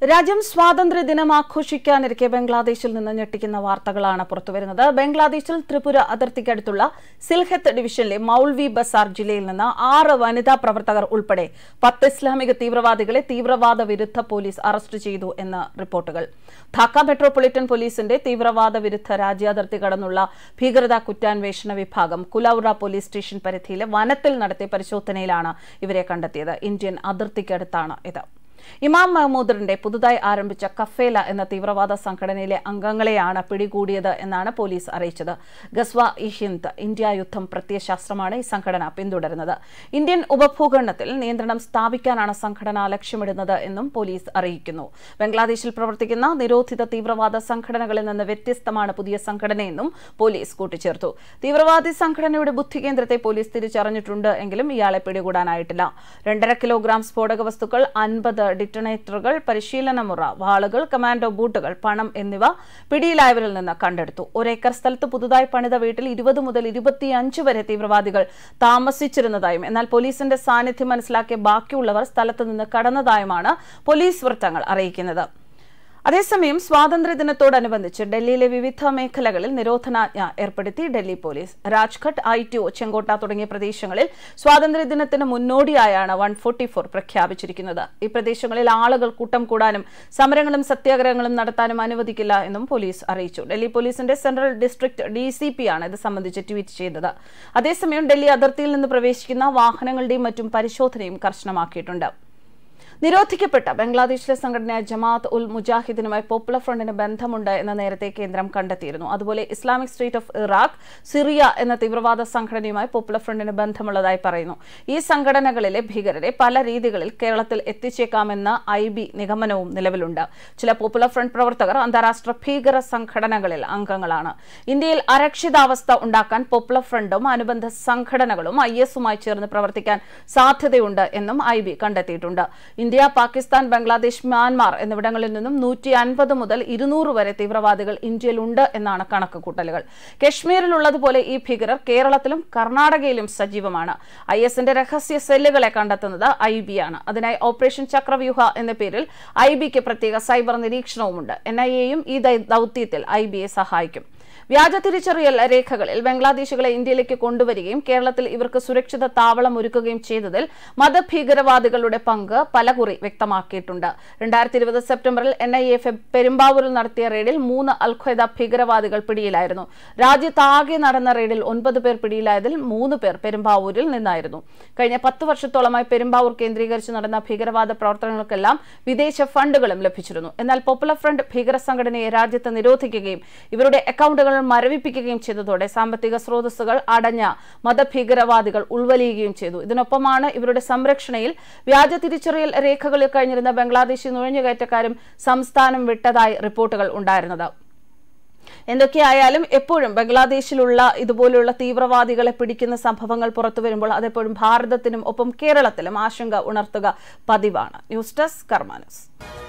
രാജ്യം സ്വാതന്ത്ര്യ ദിനം ആഘോഷിക്കാനിരിക്കെ ബംഗ്ലാദേശിൽ നിന്ന് ഞെട്ടിക്കുന്ന വാർത്തകളാണ് പുറത്തുവരുന്നത് ബംഗ്ലാദേശിൽ ത്രിപുര അതിർത്തിക്കടുത്തുള്ള സിൽഹത്ത് ഡിവിഷനിലെ മൌൾവി ബസാർ ജില്ലയിൽ നിന്ന് ആറ് വനിതാ പ്രവർത്തകർ ഉൾപ്പെടെ പത്ത് ഇസ്ലാമിക തീവ്രവാദികളെ തീവ്രവാദ വിരുദ്ധ പോലീസ് അറസ്റ്റ് ചെയ്തു എന്ന് റിപ്പോർട്ടുകൾ ധാക്ക മെട്രോപൊളിറ്റൻ പോലീസിന്റെ തീവ്രവാദ വിരുദ്ധ രാജ്യാതിർത്തി കടന്നുള്ള ഭീകരതാ കുറ്റാന്വേഷണ വിഭാഗം കുലൌറ പോലീസ് സ്റ്റേഷൻ പരിധിയിലെ വനത്തിൽ നടത്തിയ പരിശോധനയിലാണ് ഇവരെ കണ്ടെത്തിയത് ഇന്ത്യൻ അതിർത്തിക്കടുത്താണ് ഇത് ഇമാം മഹ്മൂദറിന്റെ പുതുതായി ആരംഭിച്ച കഫേല എന്ന തീവ്രവാദ സംഘടനയിലെ അംഗങ്ങളെയാണ് പിടികൂടിയത് എന്നാണ് പോലീസ് അറിയിച്ചത് ഗസ്വ ഇ ഹിന്ദ് ഇന്ത്യ യുദ്ധം പ്രത്യയശാസ്ത്രമാണ് ഈ സംഘടന പിന്തുടരുന്നത് ഇന്ത്യൻ ഉപഭൂഖണ്ഡത്തിൽ നിയന്ത്രണം സ്ഥാപിക്കാനാണ് സംഘടന ലക്ഷ്യമിടുന്നത് എന്നും പോലീസ് അറിയിക്കുന്നു ബംഗ്ലാദേശിൽ പ്രവർത്തിക്കുന്ന നിരോധിത തീവ്രവാദ സംഘടനകളിൽ നിന്ന് വ്യത്യസ്തമാണ് പുതിയ സംഘടനയെന്നും പോലീസ് കൂട്ടിച്ചേർത്തു തീവ്രവാദി സംഘടനയുടെ ബുദ്ധി കേന്ദ്രത്തെ പോലീസ് തിരിച്ചറിഞ്ഞിട്ടുണ്ട് എങ്കിലും ഇയാളെ പിടികൂടാനായിട്ടില്ല രണ്ടര കിലോഗ്രാം സ്ഫോടക വസ്തുക്കൾ അൻപത് ഡിറ്റണേറ്ററുകൾ പരിശീലനമുറ വാളുകൾ കമാൻഡോ ബൂട്ടുകൾ പണം എന്നിവ പിടിയിലായവരിൽ നിന്ന് കണ്ടെടുത്തു ഒരേക്കർ സ്ഥലത്ത് പുതുതായി പണിത വീട്ടിൽ ഇരുപത് മുതൽ ഇരുപത്തിയഞ്ച് വരെ തീവ്രവാദികൾ താമസിച്ചിരുന്നതായും എന്നാൽ പോലീസിന്റെ സാന്നിധ്യം മനസ്സിലാക്കിയ ബാക്കിയുള്ളവർ സ്ഥലത്ത് നിന്ന് കടന്നതായുമാണ് പോലീസ് വൃത്തങ്ങൾ അറിയിക്കുന്നത് അതേസമയം സ്വാതന്ത്ര്യദിനത്തോടനുബന്ധിച്ച് ഡൽഹിയിലെ വിവിധ മേഖലകളിൽ നിരോധനാജ്ഞ ഏർപ്പെടുത്തി Delhi police Rajghat I T O ചെങ്കോട്ട തുടങ്ങിയ പ്രദേശങ്ങളിൽ സ്വാതന്ത്ര്യദിനത്തിന് മുന്നോടിയായാണ് വൺ ഫോർട്ടി ഫോർ പ്രഖ്യാപിച്ചിരിക്കുന്നത് ഈ പ്രദേശങ്ങളിൽ ആളുകൾ കൂട്ടം കൂടാനും സമരങ്ങളും സത്യാഗ്രഹങ്ങളും നടത്താനും അനുവദിക്കില്ല എന്നും പോലീസ് അറിയിച്ചു ഡൽഹി പോലീസിന്റെ central district D C P ആണ് ഇത് സംബന്ധിച്ച് ട്വീറ്റ് ചെയ്തത് അതേസമയം ഡൽഹി അതിർത്തിയിൽ നിന്ന് പ്രവേശിക്കുന്ന വാഹനങ്ങളുടെയും മറ്റും പരിശോധനയും കർശനമാക്കിയിട്ടുണ്ട് നിരോധിക്കപ്പെട്ട ബംഗ്ലാദേശിലെ സംഘടനയായ ജമാഅത്ത് ഉൽ മുജാഹിദിനുമായി പോപ്പുലർ ഫ്രണ്ടിന് ബന്ധമുണ്ട് എന്ന് നേരത്തെ കേന്ദ്രം കണ്ടെത്തിയിരുന്നു അതുപോലെ Islamic state of Iraq Syria എന്ന തീവ്രവാദ സംഘടനയുമായി പോപ്പുലർ ഫ്രണ്ടിന് ബന്ധമുള്ളതായി പറയുന്നു ഈ സംഘടനകളിലെ ഭീകരരെ പല രീതികളിൽ കേരളത്തിൽ എത്തിച്ചേക്കാമെന്ന ഐ ബി നിഗമനവും നിലവിലുണ്ട് ചില പോപ്പുലർ ഫ്രണ്ട് പ്രവർത്തകർ അന്താരാഷ്ട്ര ഭീകര സംഘടനകളിൽ അംഗങ്ങളാണ് ഇന്ത്യയിൽ അരക്ഷിതാവസ്ഥ ഉണ്ടാക്കാൻ പോപ്പുലർ ഫ്രണ്ടും അനുബന്ധ സംഘടനകളും ഐ എസുമായി ചേർന്ന് പ്രവർത്തിക്കാൻ സാധ്യതയുണ്ട് എന്നും ഐ ബി കണ്ടെത്തിയിട്ടുണ്ട് ഇന്ത്യ പാകിസ്ഥാൻ ബംഗ്ലാദേശ് മ്യാൻമാർ എന്നിവിടങ്ങളിൽ നിന്നും നൂറ്റി അൻപത് മുതൽ ഇരുന്നൂറ് വരെ തീവ്രവാദികൾ ഇന്ത്യയിലുണ്ട് എന്നാണ് കണക്കുകൂട്ടലുകൾ കശ്മീരിലുള്ളതുപോലെ ഈ ഭീകരർ കേരളത്തിലും കർണാടകയിലും സജീവമാണ് ഐ എസിന്റെ രഹസ്യ സെല്ലുകളെ കണ്ടെത്തുന്നത് ഐ ബി ആണ് അതിനായി ഓപ്പറേഷൻ ചക്രവ്യൂഹ എന്ന പേരിൽ ഐ ബിക്ക് പ്രത്യേക സൈബർ നിരീക്ഷണവുമുണ്ട് എൻ ഐ എയും ഈ ദൌത്യത്തിൽ ഐ ബിയെ സഹായിക്കും വ്യാജ തിരിച്ചറിയൽ രേഖകളിൽ ബംഗ്ലാദേശികളെ ഇന്ത്യയിലേക്ക് കൊണ്ടുവരികയും കേരളത്തിൽ ഇവർക്ക് സുരക്ഷിത താവളം ഒരുക്കുകയും ചെയ്തതിൽ മതഭീകരവാദികളുടെ പങ്ക് പലകുറി വ്യക്തമാക്കിയിട്ടുണ്ട് രണ്ടായിരത്തി ഇരുപത് സെപ്റ്റംബറിൽ എൻ ഐ എ പെരുമ്പാവൂരിൽ നടത്തിയ റെയ്ഡിൽ മൂന്ന് അൽഖ്വയ്ദ ഭീകരവാദികൾ പിടിയിലായിരുന്നു രാജ്യത്താകെ നടന്ന റെയ്ഡിൽ ഒൻപത് പേർ പിടിയിലായതിൽ മൂന്ന് പേർ പെരുമ്പാവൂരിൽ നിന്നായിരുന്നു കഴിഞ്ഞ പത്ത് വർഷത്തോളമായി പെരുമ്പാവൂർ കേന്ദ്രീകരിച്ച് നടന്ന ഭീകരവാദ പ്രവർത്തനങ്ങൾക്കെല്ലാം വിദേശ ഫണ്ടുകളും ലഭിച്ചിരുന്നു എന്നാൽ പോപ്പുലർ ഫ്രണ്ട് ഭീകര സംഘടനയെ രാജ്യത്ത് നിരോധിക്കുകയും ഇവരുടെ അക്കൗണ്ടുകൾ മരവിപ്പിക്കുകയും ചെയ്തതോടെ സാമ്പത്തിക സ്രോതസ്സുകൾ അടഞ്ഞ മതഭീകരവാദികൾ ഉൾവലിയുകയും ചെയ്തു ഇതിനൊപ്പമാണ് ഇവരുടെ സംരക്ഷണയിൽ വ്യാജ തിരിച്ചറിയൽ രേഖകളിൽ കഴിഞ്ഞിരുന്ന ബംഗ്ലാദേശി നുഴഞ്ഞുകയറ്റക്കാരും സംസ്ഥാനം വിട്ടതായി റിപ്പോർട്ടുകൾ ഉണ്ടായിരുന്നത് എന്തൊക്കെയായാലും എപ്പോഴും ബംഗ്ലാദേശിലുള്ള ഇതുപോലുള്ള തീവ്രവാദികളെ പിടിക്കുന്ന സംഭവങ്ങൾ പുറത്തു വരുമ്പോൾ അതെപ്പോഴും ഭാരതത്തിനും ഒപ്പം കേരളത്തിലും ആശങ്ക ഉണർത്തുക പതിവാണ് ന്യൂസ് ഡെസ്ക് കർമാനസ്